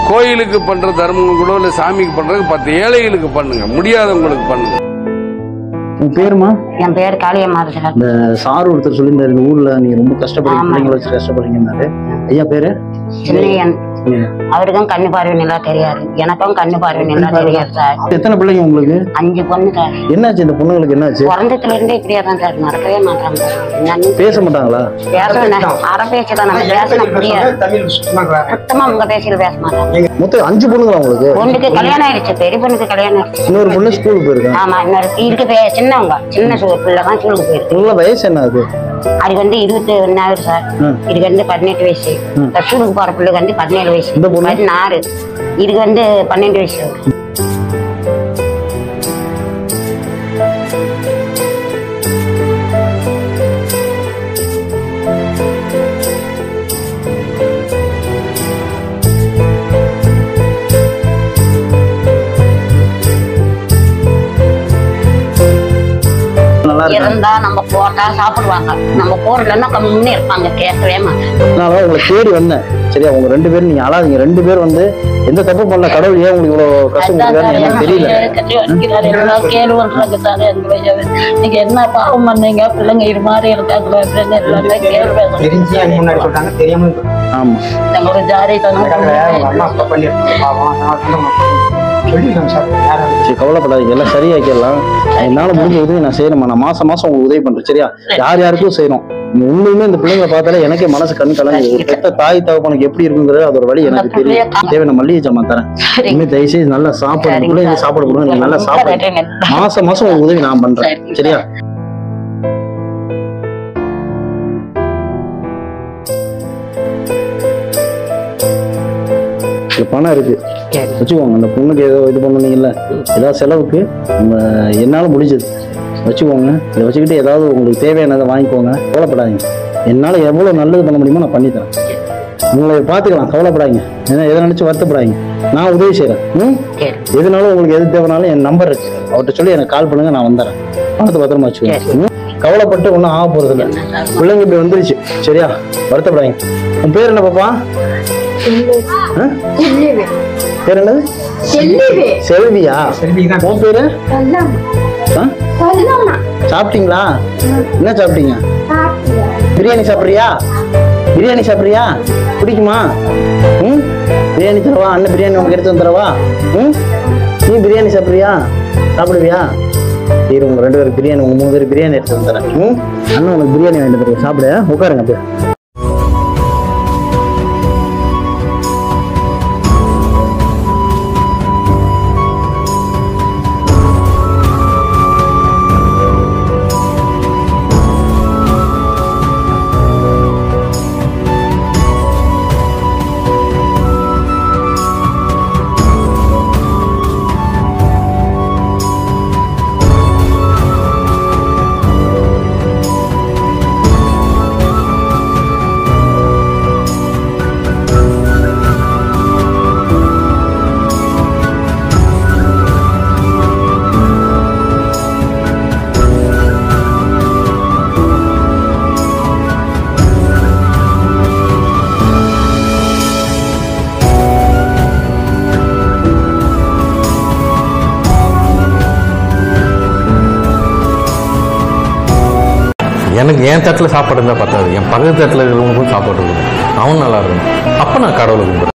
கோயிலுக்கு பண்ற தர்மம் கூட இல்ல சாமிக்கு பண்றதுக்கு பத்து ஏழைகளுக்கு பண்ணுங்க முடியாதவங்களுக்கு பண்ணுங்க உன் பேருமா என் பேர் காளியம்மா சார் இந்த சார் ஒருத்தர் சொல்லியிருந்தாரு இந்த ஊர்ல நீங்க ரொம்ப கஷ்டப்படுறீங்க ஆமா. பிள்ளைங்களை வச்சு கஷ்டப்படுறீங்கன்னாரு ஐயா பேரு சின்னையன் ம். அவருக்கும் கண்ணு பார்வை நல்லா தெரியாது எனக்கும் கண்ணு பார்வை நல்லா தெரியாது சார் எத்தனை பிள்ளைங்க உங்களுக்கு அஞ்சு பொண்ணு சார் என்னாச்சு இந்த பொண்ணுங்களுக்கு என்னாச்சு பிறந்ததுல இருந்தே இப்படியே தான் சார் நடக்கவே மாட்டாங்க என்னன்னு பேச மாட்டாங்களா பேசணும் அரை பேச்சுதான் நம்ம பேசணும் புரியாது தமிழ் சுத்தமாக வராது. சுத்தமா உங்க பேச்சில் பேச மாட்டாங்க மொத்தம் அஞ்சு பொண்ணுங்களா உங்களுக்கு பொண்ணுக்கு கல்யாணம் ஆயிடுச்சு பெரிய பொண்ணுக்கு கல்யாணம் ஆயிடுச்சு இன்னொரு பொண்ணு ஸ்கூலுக்கு போயிருக்காங்க ஆமா இன்னொரு இருக்கு பே- சின்னவங்க சின்ன சு- பிள்ளை தான் ஸ்கூலுக்கு போயிருக்கு உள்ள வயசு என்ன அது அதுக்கு வந்து இருபத்தி ஒன்னாயிரம் சார் ம். இதுக்கு வந்து பதினெட்டு வயசு இந்த ஸ்கூலுக்கு போற பிள்ளைக்கு வந்து பதினேழு வயசு இந்த பொண்ணு? பதினாறு இதுக்கு வந்து பன்னெண்டு வயசு நல்லா இருக்கு இருந்தா நம்ம போட்டா சாப்பிடுவாங்க நம்ம போறதுலன்னா கம்முன்னு இருப்பாங்க கேட்கவே மாட்டாங்க நான் தான் உங்களை தேடி வந்தேன் சரியா உங்க ரெண்டு பேரும் நீங்க அழாதீங்க ரெண்டு பேர் வந்து எந்த தப்பு பண்ணல கடவுள் ஏன் உங்களுக்கு இவ்வளவு கஷ்டம் கொடுக்குறாருன்னு எனக்கு தெரியல நீங்க என்ன பாவம் பண்ணீங்க பிள்ளைங்க இது மாதிரி இருக்காங்களோ அப்படின்னு எல்லாமே கேள்வி தெரிஞ்சு எனக்கு முன்னாடி சொல்றாங்க தெரியாம ஆமா நம்மளுக்கு ஜாதி உங்க அம்மா அப்பா பண்ணிருக்காங்க பாவம் அதனால தான் நம்ம சொல்லிருக்கோம் சார் யாரும் சரி கவலைப்படாதீங்க எல்லாம் சரியாக்கிடலாம் என்னால முடிஞ்ச உதவி நான் செய்யணுமா நான் மாசம் மாசம் உங்களுக்கு உதவி பண்றேன் சரியா யார் யாருக்கும் செய்யணும் நீ உண்மையுமே இந்த பிள்ளைங்களை பார்த்தாலே எனக்கே மனசு கண்ணு கலங்கி ஒரு பெத்த தாய் தகப்பனுக்கு எப்படி இருக்குங்கிறது அதோட வழி எனக்கு தெரியும் தேவையான மல்லிகை ஜாமான் தரேன் இனிமே தயவு செய்து நல்லா சாப்பிடு பிள்ளைங்க சாப்பாடு கொடுங்க நீங்க நல்லா சாப்பிடுங்க மாசம் மாசம் உங்களுக்கு உதவி நான் பண்றேன் சரியா இது பணம் இருக்கு வச்சுக்கோங்க அந்த பொண்ணுக்கு ஏதோ இது பண்ணுனீங்கல்ல ஏதாவது செலவுக்கு நம்ம என்னால் முடிஞ்சது வச்சுக்கோங்க இதை வச்சுக்கிட்டு ஏதாவது உங்களுக்கு தேவையானதை வாங்கிக்கோங்க கவலைப்படாதீங்க என்னால் எவ்வளோ நல்லது பண்ண முடியுமோ நான் பண்ணித்தரேன் உங்களை பார்த்துக்கலாம் கவலைப்படாதீங்க ஏன்னா எதை நினச்சி வருத்தப்படாதீங்க நான் உதவி செய்கிறேன் ம் எதுனாலும் உங்களுக்கு எது தேவைனாலும் என் நம்பர் இருக்கு அவர்கிட்ட சொல்லி எனக்கு கால் பண்ணுங்க நான் வந்துடுறேன் பணத்தை பத்திரமா வச்சுக்கோங்க ம்? கவலைப்பட்டு ஒன்றும் ஆக போகிறது இல்லை பிள்ளைங்க இப்படி வந்துருச்சு சரியா வருத்தப்படாதீங்க உன் பேர் என்ன பாப்பா ஆ? பேர் என்னது செல்வியா செல்விக்கு தான் உன் பேரு ஆ? சாப்பிட்டீங்களா என்ன சாப்பிட்டீங்க பிரியாணி சாப்பிட்றியா பிரியாணி சாப்பிட்றியா பிடிக்குமா ம் பிரியாணி தரவா அண்ணன் பிரியாணி உனக்கு எடுத்து வந்து தரவா ம் நீ பிரியாணி சாப்பிட்றியா சாப்பிடுவியா சரி உங்க ரெண்டு பேருக்கு பிரியாணி உங்க மூணு பேருக்கு பிரியாணி எடுத்து வந்து தரேன் ம் அண்ணன் உனக்கு பிரியாணி வாங்கிட்டு தருவேன் சாப்பிடு உட்காருங்க அப்படியே எனக்கு என் தட்டில் சாப்பாடு இருந்தால் பத்தாது என் பக்கத்து தட்டில் இருக்கிறவங்களுக்கும் சாப்பாடு இருக்கணும் அவன் நல்லா இருக்கணும் அப்போ நான் கடவுளை கும்பிடுறேன்